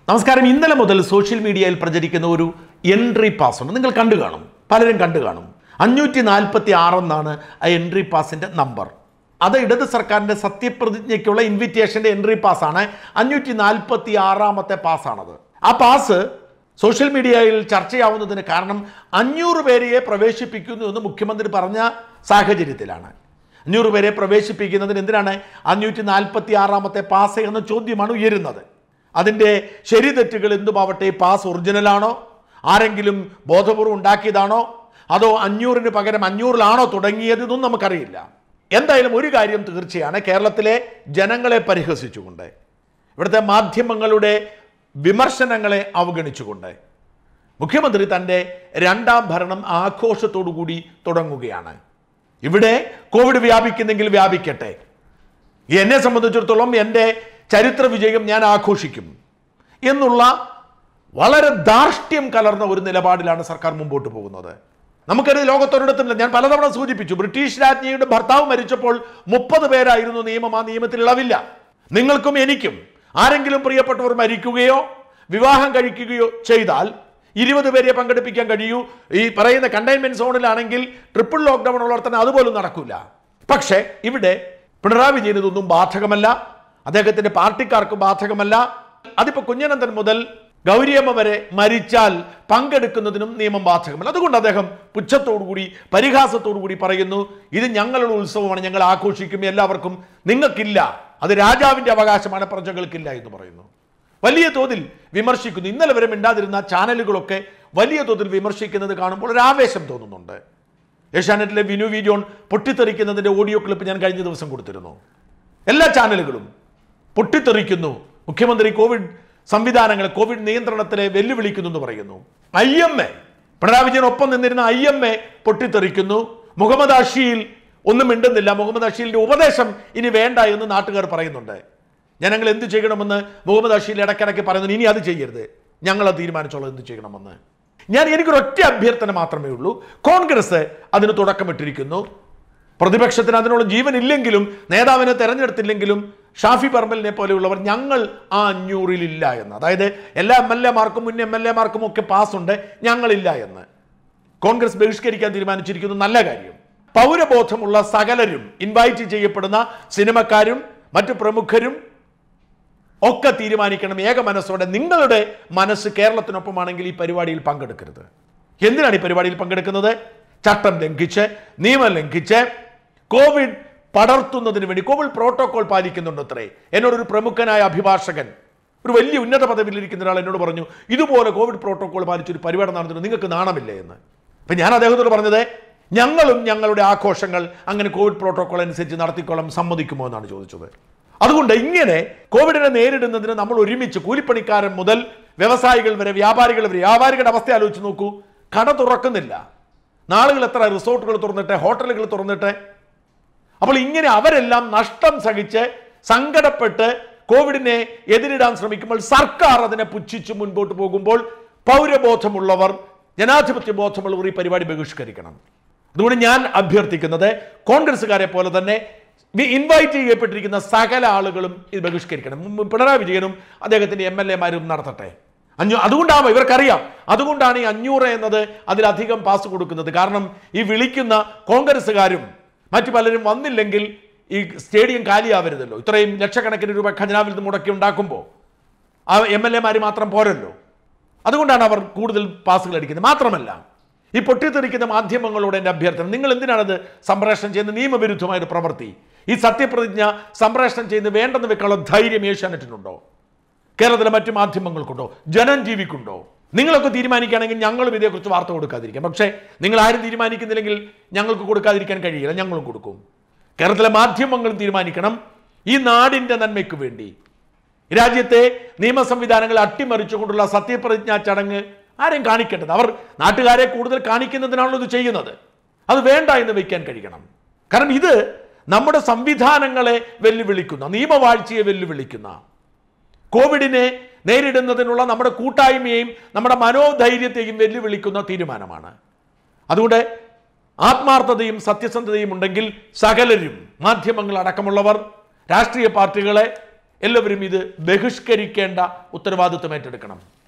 നമസ്കാരം ഇന്നലെ മുതൽ സോഷ്യൽ മീഡിയയിൽ പ്രചരിക്കുന്ന ഒരു എൻട്രി പാസ് ഉണ്ട് നിങ്ങൾ കണ്ടു കാണും പലരും കണ്ടു കാണും അഞ്ഞൂറ്റി നാൽപ്പത്തി ആറെന്നാണ് ആ എൻട്രി പാസിൻ്റെ നമ്പർ അത് ഇടത് സർക്കാരിൻ്റെ സത്യപ്രതിജ്ഞയ്ക്കുള്ള ഇൻവിറ്റേഷൻ്റെ എൻട്രി പാസ്സാണ് അഞ്ഞൂറ്റി നാൽപ്പത്തി ആറാമത്തെ പാസ്സാണത് ആ പാസ് സോഷ്യൽ മീഡിയയിൽ ചർച്ചയാവുന്നതിന് കാരണം അഞ്ഞൂറ് പേരെയെ പ്രവേശിപ്പിക്കുന്നു എന്ന് മുഖ്യമന്ത്രി പറഞ്ഞ സാഹചര്യത്തിലാണ് അഞ്ഞൂറ് പേരെ പ്രവേശിപ്പിക്കുന്നതിന് എന്തിനാണ് അഞ്ഞൂറ്റി നാൽപ്പത്തി ആറാമത്തെ പാസ് എന്ന ചോദ്യമാണ് ഉയരുന്നത് അതിൻ്റെ ശരി തെറ്റുകൾ എന്തുമാവട്ടെ ഈ പാസ് ഒറിജിനലാണോ ആരെങ്കിലും ബോധപൂർവ്വം ഉണ്ടാക്കിയതാണോ അതോ അഞ്ഞൂറിന് പകരം അഞ്ഞൂറിലാണോ തുടങ്ങിയത് ഇതൊന്നും നമുക്കറിയില്ല എന്തായാലും ഒരു കാര്യം തീർച്ചയാണ് കേരളത്തിലെ ജനങ്ങളെ പരിഹസിച്ചുകൊണ്ട് ഇവിടുത്തെ മാധ്യമങ്ങളുടെ വിമർശനങ്ങളെ അവഗണിച്ചുകൊണ്ട് മുഖ്യമന്ത്രി തൻ്റെ രണ്ടാം ഭരണം ആഘോഷത്തോടു കൂടി തുടങ്ങുകയാണ് ഇവിടെ കോവിഡ് വ്യാപിക്കുന്നെങ്കിൽ വ്യാപിക്കട്ടെ എന്നെ സംബന്ധിച്ചിടത്തോളം എൻ്റെ ചരിത്ര വിജയം ഞാൻ ആഘോഷിക്കും എന്നുള്ള വളരെ ധാർഷ്ട്യം കലർന്ന ഒരു നിലപാടിലാണ് സർക്കാർ മുമ്പോട്ട് പോകുന്നത് നമുക്കറിയാം ലോകത്തൊരിടത്തുമില്ല ഞാൻ പലതവണ സൂചിപ്പിച്ചു ബ്രിട്ടീഷ് രാജ്ഞിയുടെ ഭർത്താവ് മരിച്ചപ്പോൾ മുപ്പത് പേരായിരുന്നു നിയമം ആ നിയമത്തിൽ ഇളവില്ല നിങ്ങൾക്കും എനിക്കും ആരെങ്കിലും പ്രിയപ്പെട്ടവർ മരിക്കുകയോ വിവാഹം കഴിക്കുകയോ ചെയ്താൽ ഇരുപത് പേരെ പങ്കെടുപ്പിക്കാൻ കഴിയൂ ഈ പറയുന്ന കണ്ടെയ്ൻമെന്റ് സോണിലാണെങ്കിൽ ട്രിപ്പിൾ ലോക്ക്ഡൌൺ ഉള്ളവർത്തന്നെ അതുപോലും നടക്കില്ല പക്ഷേ ഇവിടെ പിണറായി വിജയൻ ഇതൊന്നും ബാധകമല്ല അദ്ദേഹത്തിന്റെ പാർട്ടിക്കാർക്ക് ബാധകമല്ല അതിപ്പോ കുഞ്ഞനന്തൻ മുതൽ ഗൗരിയമ്മ വരെ മരിച്ചാൽ പങ്കെടുക്കുന്നതിനും നിയമം ബാധകമല്ല അതുകൊണ്ട് അദ്ദേഹം പുച്ഛത്തോടുകൂടി പരിഹാസത്തോടുകൂടി പറയുന്നു ഇത് ഞങ്ങളുടെ ഉത്സവമാണ് ഞങ്ങൾ ആഘോഷിക്കും എല്ലാവർക്കും നിങ്ങൾക്കില്ല അത് രാജാവിന്റെ അവകാശമാണ് പ്രജകൾക്കില്ല എന്ന് പറയുന്നു വലിയ തോതിൽ വിമർശിക്കുന്നു ഇന്നലെ വരെ മിണ്ടാതിരുന്ന ചാനലുകളൊക്കെ വലിയ തോതിൽ വിമർശിക്കുന്നത് കാണുമ്പോൾ ഒരു ആവേശം തോന്നുന്നുണ്ട് ഏഷ്യാനെറ്റിലെ വിനു വി ജോൺ പൊട്ടിത്തെറിക്കുന്നതിന്റെ ഓഡിയോ ക്ലിപ്പ് ഞാൻ കഴിഞ്ഞ ദിവസം കൊടുത്തിരുന്നു എല്ലാ ചാനലുകളും പൊട്ടിത്തെറിക്കുന്നു മുഖ്യമന്ത്രി കോവിഡ് സംവിധാനങ്ങളെ കോവിഡ് നിയന്ത്രണത്തിലെ വെല്ലുവിളിക്കുന്നു എന്ന് പറയുന്നു I M A Pinarayi Vijayan ഒപ്പം നിന്നിരുന്ന ഐ എം എ പൊട്ടിത്തെറിക്കുന്നു മുഹമ്മദ് അഷീൽ ഒന്നും മിണ്ടുന്നില്ല മുഹമ്മദ് അഷീലിന്റെ ഉപദേശം ഇനി വേണ്ട എന്ന് നാട്ടുകാർ പറയുന്നുണ്ട് ജനങ്ങൾ എന്ത് ചെയ്യണമെന്ന് മുഹമ്മദ് അഷീൽ ഇടയ്ക്കിടയ്ക്ക് പറയുന്നു ഇനി അത് ചെയ്യരുത് ഞങ്ങൾ അത് തീരുമാനിച്ചോളാം എന്ത് ചെയ്യണമെന്ന് ഞാൻ എനിക്കൊരൊറ്റ അഭ്യർത്ഥന മാത്രമേ ഉള്ളൂ കോൺഗ്രസ് അതിന് തുടക്കമിട്ടിരിക്കുന്നു പ്രതിപക്ഷത്തിന് അതിനുള്ള ജീവൻ ഇല്ലെങ്കിലും നേതാവിനെ തെരഞ്ഞെടുത്തില്ലെങ്കിലും ഷാഫി പറമ്പലിനെ പോലെയുള്ളവർ ഞങ്ങൾ ആ അഞ്ഞൂറിലില്ല എന്ന് അതായത് എല്ലാ എം എൽ എമാർക്കും മുൻ എം എൽ എമാർക്കും ഒക്കെ പാസ്സുണ്ട് ഞങ്ങളില്ല എന്ന് കോൺഗ്രസ് ബഹിഷ്കരിക്കാൻ തീരുമാനിച്ചിരിക്കുന്നു നല്ല കാര്യം പൗരബോധമുള്ള സകലരും ഇൻവൈറ്റ് ചെയ്യപ്പെടുന്ന സിനിമക്കാരും മറ്റു പ്രമുഖരും ഒക്കെ തീരുമാനിക്കണം ഏക മനസ്സോടെ നിങ്ങളുടെ മനസ്സ് കേരളത്തിനൊപ്പമാണെങ്കിൽ ഈ പരിപാടിയിൽ പങ്കെടുക്കരുത് എന്തിനാണ് ഈ പരിപാടിയിൽ പങ്കെടുക്കുന്നത് ചട്ടം ലംഘിച്ച് നിയമം ലംഘിച്ച് കോവിഡ് പടർത്തുന്നതിന് വേണ്ടി കോവിഡ് പ്രോട്ടോകോൾ പാലിക്കുന്നുണ്ട് അത്രേ എന്നോടൊരു പ്രമുഖനായ അഭിഭാഷകൻ ഒരു വലിയ ഉന്നത പദവിയിലിരിക്കുന്ന ഒരാൾ എന്നോട് പറഞ്ഞു ഇതുപോലെ കോവിഡ് പ്രോട്ടോകോൾ പാലിച്ചൊരു പരിപാടി നടന്നിട്ട് നിങ്ങൾക്ക് നാണമില്ലേ എന്ന് അപ്പം ഞാൻ അദ്ദേഹത്തോട് പറഞ്ഞത് ഞങ്ങളും ഞങ്ങളുടെ ആഘോഷങ്ങൾ അങ്ങനെ കോവിഡ് പ്രോട്ടോകോൾ അനുസരിച്ച് നടത്തിക്കോളാം സമ്മതിക്കുമോ എന്നാണ് ചോദിച്ചത് അതുകൊണ്ട് ഇങ്ങനെ കോവിഡിനെ നേരിടുന്നതിന് നമ്മൾ ഒരുമിച്ച് കൂലിപ്പണിക്കാരൻ മുതൽ വ്യവസായികൾ വരെ വ്യാപാരികൾ വരെ വ്യാപാരികളുടെ അവസ്ഥ ആലോചിച്ച് നോക്കൂ കട തുറക്കുന്നില്ല നാളുകൾ എത്ര റിസോർട്ടുകൾ തുറന്നിട്ട് ഹോട്ടലുകൾ തുറന്നിട്ട് അപ്പോൾ ഇങ്ങനെ അവരെല്ലാം നഷ്ടം സഹിച്ച് സങ്കടപ്പെട്ട് കോവിഡിനെ എതിരിടാൻ ശ്രമിക്കുമ്പോൾ സർക്കാർ അതിനെ പുച്ഛിച്ച് മുൻപോട്ട് പോകുമ്പോൾ പൗരബോധമുള്ളവർ ജനാധിപത്യ ബോധമുള്ളവർ ഈ പരിപാടി ബഹിഷ്കരിക്കണം അതുകൊണ്ട് ഞാൻ അഭ്യർത്ഥിക്കുന്നത് കോൺഗ്രസ്സുകാരെ പോലെ തന്നെ ഇൻവൈറ്റ് ചെയ്യപ്പെട്ടിരിക്കുന്ന സകല ആളുകളും ഇത് ബഹിഷ്കരിക്കണം മുമ്പ് പിണറായി വിജയനും അദ്ദേഹത്തിന്റെ എം എൽ എമാരും നടത്തട്ടെ അഞ്ഞൂ അതുകൊണ്ടാണ് ഇവർക്കറിയാം അതുകൊണ്ടാണ് ഈ അഞ്ഞൂറ് എന്നത് അതിലധികം പാസ് കൊടുക്കുന്നത് കാരണം ഈ വിളിക്കുന്ന കോൺഗ്രസ്സുകാരും മറ്റു പലരും വന്നില്ലെങ്കിൽ ഈ സ്റ്റേഡിയം കാലിയാവരുതല്ലോ ഇത്രയും ലക്ഷക്കണക്കിന് രൂപ ഖജനാവിൽ നിന്ന് മുടക്കി ഉണ്ടാക്കുമ്പോൾ ആ എം എൽ എമാർ മാത്രം പോരല്ലോ അതുകൊണ്ടാണ് അവർ കൂടുതൽ പാസുകൾ അടിക്കുന്നത് മാത്രമല്ല ഈ പൊട്ടിത്തെറിക്കുന്ന മാധ്യമങ്ങളോട് എൻ്റെ അഭ്യർത്ഥന നിങ്ങൾ എന്തിനാണത് സംപ്രേഷണം ചെയ്യുന്ന നിയമവിരുദ്ധമായ ഒരു പ്രവൃത്തി ഈ സത്യപ്രതിജ്ഞ സംപ്രേഷണം ചെയ്യുന്ന വേണ്ടെന്ന് വെക്കാനുള്ള ധൈര്യം ഏഷ്യാനെറ്റിനുണ്ടോ കേരളത്തിലെ മറ്റു മാധ്യമങ്ങൾക്കുണ്ടോ ജനം ജീവിക്കുണ്ടോ നിങ്ങളൊക്കെ തീരുമാനിക്കുകയാണെങ്കിൽ ഞങ്ങളും ഇതേക്കുറിച്ച് വാർത്ത കൊടുക്കാതിരിക്കാം പക്ഷേ നിങ്ങൾ ആരും തീരുമാനിക്കുന്നില്ലെങ്കിൽ ഞങ്ങൾക്ക് കൊടുക്കാതിരിക്കാൻ കഴിയില്ല ഞങ്ങളും കൊടുക്കും കേരളത്തിലെ മാധ്യമങ്ങളും തീരുമാനിക്കണം ഈ നാടിൻ്റെ നന്മയ്ക്ക് വേണ്ടി രാജ്യത്തെ നിയമ സംവിധാനങ്ങൾ അട്ടിമറിച്ചുകൊണ്ടുള്ള സത്യപ്രതിജ്ഞാ ചടങ്ങ് ആരെയും കാണിക്കേണ്ടത് അവർ നാട്ടുകാരെ കൂടുതൽ കാണിക്കുന്നതിനാണല്ലോ ഇത് ചെയ്യുന്നത് അത് വേണ്ട എന്ന് വയ്ക്കാൻ കഴിയണം കാരണം ഇത് നമ്മുടെ സംവിധാനങ്ങളെ വെല്ലുവിളിക്കുന്ന നിയമവാഴ്ചയെ വെല്ലുവിളിക്കുന്ന കോവിഡിനെ നേരിടുന്നതിനുള്ള നമ്മുടെ കൂട്ടായ്മയെയും നമ്മുടെ മനോധൈര്യത്തെയും വെല്ലുവിളിക്കുന്ന തീരുമാനമാണ് അതുകൊണ്ട് ആത്മാർത്ഥതയും സത്യസന്ധതയും ഉണ്ടെങ്കിൽ സകലരും മാധ്യമങ്ങൾ അടക്കമുള്ളവർ രാഷ്ട്രീയ പാർട്ടികളെ എല്ലാവരും ഇത് ബഹിഷ്കരിക്കേണ്ട ഉത്തരവാദിത്വം ഏറ്റെടുക്കണം